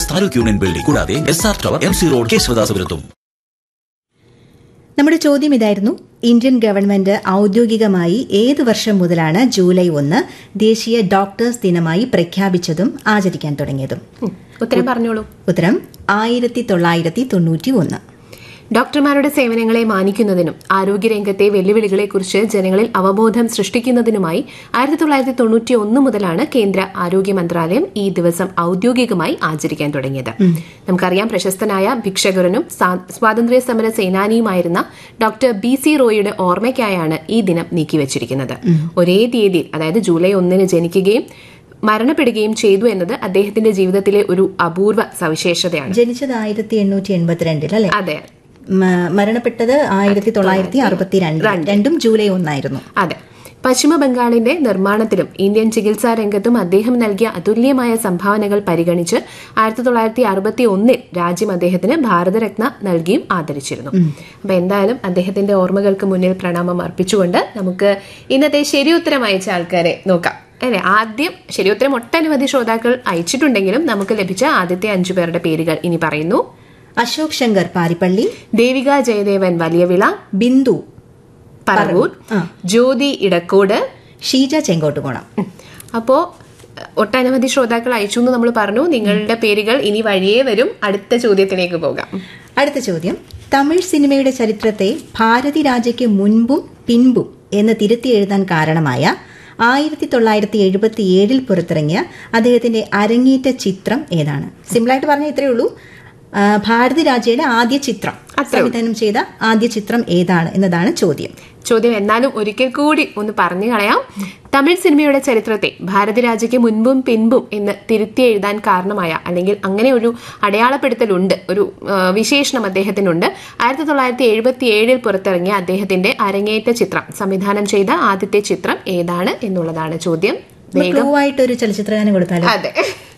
Taluk union building കൂടാതെ S R tower M C road കേശവദാസപുരത്തും നമ്മുടെ ചോദ്യം ഇതായിരുന്നു ഇന്ത്യൻ ഗവൺമെന്റ് ഔദ്യോഗികമായി ഏത് വർഷം മുതലാണ് ജൂലൈ ഒന്ന് ദേശീയ ഡോക്ടേഴ്സ് ദിനമായി പ്രഖ്യാപിച്ചതും ആചരിക്കാൻ തുടങ്ങിയതും ഉത്തരം പറഞ്ഞോളൂ ഉത്തരം ആയിരത്തി തൊള്ളായിരത്തി തൊണ്ണൂറ്റി ഒന്ന് ഡോക്ടർമാരുടെ സേവനങ്ങളെ മാനിക്കുന്നതിനും ആരോഗ്യരംഗത്തെ വെല്ലുവിളികളെക്കുറിച്ച് ജനങ്ങളിൽ അവബോധം സൃഷ്ടിക്കുന്നതിനുമായി ആയിരത്തി തൊള്ളായിരത്തി തൊണ്ണൂറ്റി ഒന്ന് മുതലാണ് കേന്ദ്ര ആരോഗ്യ മന്ത്രാലയം ഈ ദിവസം ഔദ്യോഗികമായി ആചരിക്കാൻ തുടങ്ങിയത് നമുക്കറിയാം പ്രശസ്തനായ ഭിക്ഷകരനും സാ- സ്വാതന്ത്ര്യ സമര സേനാനിയുമായിരുന്ന ഡോക്ടർ ബി സി റോയിയുടെ ഓർമ്മയ്ക്കായാണ് ഈ ദിനം നീക്കിവച്ചിരിക്കുന്നത് ഒരേ തീയതിയിൽ അതായത് ജൂലൈ ഒന്നിന് ജനിക്കുകയും മരണപ്പെടുകയും ചെയ്തു എന്നത് അദ്ദേഹത്തിന്റെ ജീവിതത്തിലെ ഒരു അപൂർവ സവിശേഷതയാണ് ജനിച്ചത് ആയിരത്തി എണ്ണൂറ്റി എൺപത്തിരണ്ടിൽ അല്ലെ അതെ മ- മരണപ്പെട്ടത് ആയിരത്തി തൊള്ളായിരത്തി അറുപത്തിരണ്ട് രണ്ടും ജൂലൈ ഒന്നായിരുന്നു അതെ പശ്ചിമ ബംഗാളിന്റെ നിർമ്മാണത്തിലും ഇന്ത്യൻ ചികിത്സാ രംഗത്തും അദ്ദേഹം നൽകിയ അതുല്യമായ സംഭാവനകൾ പരിഗണിച്ച് ആയിരത്തി തൊള്ളായിരത്തി അറുപത്തി ഒന്നിൽ രാജ്യം അദ്ദേഹത്തിന് ഭാരതരത്ന നൽകിയും ആദരിച്ചിരുന്നു അപ്പൊ എന്തായാലും അദ്ദേഹത്തിന്റെ ഓർമ്മകൾക്ക് മുന്നിൽ പ്രണാമം അർപ്പിച്ചുകൊണ്ട് നമുക്ക് ഇന്നത്തെ ശരിയുത്തരം അയച്ച ആൾക്കാരെ നോക്കാം അല്ലെ ആദ്യം ശരിയുത്തരം ഒട്ടനവധി ശ്രോതാക്കൾ അയച്ചിട്ടുണ്ടെങ്കിലും നമുക്ക് ലഭിച്ച ആദ്യത്തെ അഞ്ചു പേരുടെ പേരുകൾ ഇനി പറയുന്നു അശോക് ശങ്കർ പാരിപ്പള്ളി ദേവിക ജയദേവൻ വലിയവിള ബിന്ദു പറവൂർ ആ. ജ്യോതി ഇടക്കോട് ഷീജ ചെങ്കോട്ടുകോണം അപ്പോ അഹ്, ഒട്ടനവധി ശ്രോതാക്കൾ അയച്ചു എന്ന് നമ്മൾ പറഞ്ഞു നിങ്ങളുടെ പേരുകൾ ഇനി വഴിയേ വരും അടുത്ത ചോദ്യത്തിലേക്ക് പോകാം അടുത്ത ചോദ്യം തമിഴ് സിനിമയുടെ ചരിത്രത്തെ ഭാരതി രാജയ്ക്ക് മുൻപും പിൻപും എന്ന് തിരുത്തി എഴുതാൻ കാരണമായ ആയിരത്തി തൊള്ളായിരത്തി എഴുപത്തി ഏഴിൽ പുറത്തിറങ്ങിയ അദ്ദേഹത്തിന്റെ അരങ്ങേറ്റ ചിത്രം ഏതാണ് സിമ്പിളായിട്ട് പറഞ്ഞാൽ ഇത്രയേ ഉള്ളൂ ആ, ഭാരതി രാജയുടെ ആദ്യ ചിത്രം സംവിധാനം ചെയ്ത ആദ്യ ചിത്രം ഏതാണ് എന്നതാണ് ചോദ്യം ചോദ്യം എന്നാലും ഒരിക്കൽ കൂടി ഒന്ന് പറഞ്ഞു കളയാം തമിഴ് സിനിമയുടെ ചരിത്രത്തെ ഭാരതരാജയ്ക്ക് മുൻപും പിൻപും എന്ന് തിരുത്തി എഴുതാൻ കാരണമായ അല്ലെങ്കിൽ അങ്ങനെ ഒരു അടയാളപ്പെടുത്തലുണ്ട് ഒരു ആ, വിശേഷണം അദ്ദേഹത്തിനുണ്ട് ആയിരത്തി തൊള്ളായിരത്തി എഴുപത്തി ഏഴിൽ പുറത്തിറങ്ങിയ അദ്ദേഹത്തിന്റെ അരങ്ങേറ്റ ചിത്രം സംവിധാനം ചെയ്ത ആദ്യത്തെ ചിത്രം ഏതാണ് എന്നുള്ളതാണ് ചോദ്യം വേഗം ക്ലൂ ആയിട്ട് ഒരു ചലച്ചിത്രഗാനം കൊടുത്താലോ അതെ